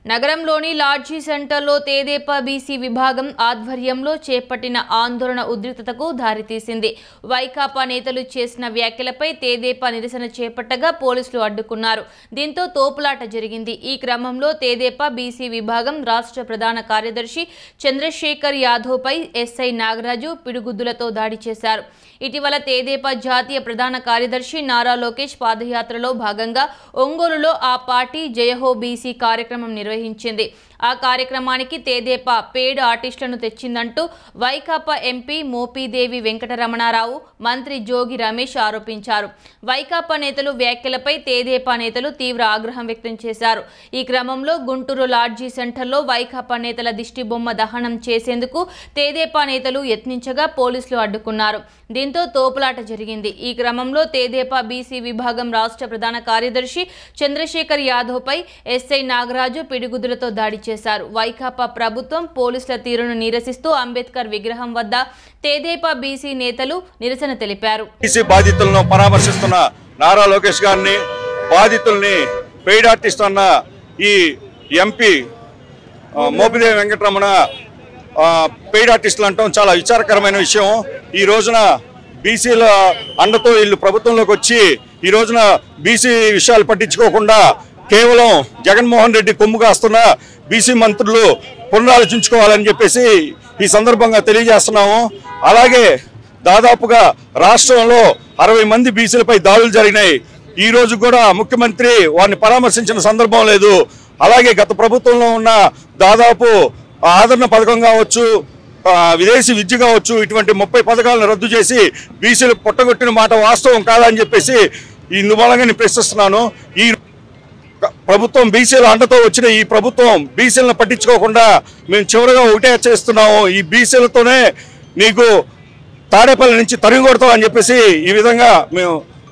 నగరంలోని లాడ్జీ సెంటర్లో తేదేపా బీసీ విభాగం ఆధ్వర్యంలో చేపట్టిన ఆందోళన ఉద్రిక్తతకు దారితీసింది వైకాపా నేతలు చేసిన వ్యాఖ్యలపై తేదేపా నిరసన చేపట్టగా పోలీసులు అడ్డుకున్నారు దీంతో తోపులాట జరిగింది ఈ క్రమంలో తేదేపా బీసీ విభాగం రాష్ట్ర ప్రధాన కార్యదర్శి చంద్రశేఖర్ యాదవ్పై ఎస్ఐ నాగరాజు పిడుగుద్దులతో దాడి చేశారు ఇటీవల తేదేపా జాతీయ ప్రధాన కార్యదర్శి నారా లోకేష్ పాదయాత్రలో భాగంగా ఒంగోలులో ఆ పార్టీ జయహో బీసీ కార్యక్రమం నిర్వహించింది ఆ కార్యక్రమానికి తేదేపా పేడ్ ఆర్టిస్టులను తెచ్చిందంటూ వైకాపా ఎంపీ మోపీదేవి వెంకటరమణారావు మంత్రి జోగి రమేష్ ఆరోపించారు వైకాపా నేతలు వ్యాఖ్యలపై తేదేపా నేతలు తీవ్ర ఆగ్రహం వ్యక్తం చేశారు ఈ క్రమంలో గుంటూరు లాడ్జీ సెంటర్లో వైకాపా నేతల దిష్టి బొమ్మ దహనం చేసేందుకు తేదేపా నేతలు యత్నించగా పోలీసులు అడ్డుకున్నారు దీంతో తోపులాట జరిగింది ఈ క్రమంలో తేదేపా బీసీ విభాగం రాష్ట్ర ప్రధాన కార్యదర్శి చంద్రశేఖర్ యాదవ్పై ఎస్ఐ నాగరాజు పిడిగుద్దులతో దాడి చేశారు వైకాపా ప్రభుత్వం పోలీసుల తీరును నిరసిస్తూ అంబేద్కర్ విగ్రహం వద్ద తేదేపా బీసీ నేతలు నిరసన తెలిపారు బీసీ బాధితులను పరామర్శిస్తున్న నారా లోకేష్ గారిని బాధితుల్ని పెయిడ్ ఆర్టిస్ట్ అన్న ఈ ఎంపీ ఆ, మోపిదేవి వెంకటరమణ ఆ, పెయిడ్ ఆర్టిస్టులు అంటాం చాలా విచారకరమైన విషయం ఈ రోజున బీసీల అండతో వీళ్ళు ప్రభుత్వంలోకి వచ్చి ఈ రోజున బీసీ విషయాలు పట్టించుకోకుండా కేవలం జగన్మోహన్ రెడ్డి కొమ్ము కాస్తున్న బీసీ మంత్రులు పునరాలోచించుకోవాలని చెప్పేసి ఈ సందర్భంగా తెలియజేస్తున్నాము అలాగే దాదాపుగా రాష్ట్రంలో అరవై మంది బీసీలపై దాడులు జరిగినాయి ఈ రోజు కూడా ముఖ్యమంత్రి వారిని పరామర్శించిన సందర్భం లేదు అలాగే గత ప్రభుత్వంలో ఉన్న దాదాపు ఆదరణ పథకం కావచ్చు ఆ, విదేశీ విద్య కావచ్చు ఇటువంటి ముప్పై పథకాలను రద్దు చేసి బీసీలు పుట్టగొట్టిన మాట వాస్తవం కాదని చెప్పేసి ఇందువలన నేను ప్రశ్నిస్తున్నాను ఈ ప్రభుత్వం బీసీల అండతో వచ్చిన ఈ ప్రభుత్వం బీసీలను పట్టించుకోకుండా మేము చివరిగా ఒకటే హెచ్చరిస్తున్నాము ఈ బీసీలతోనే నీకు తాడేపల్లి నుంచి తరిగి కొడతాం అని చెప్పేసి ఈ విధంగా మేము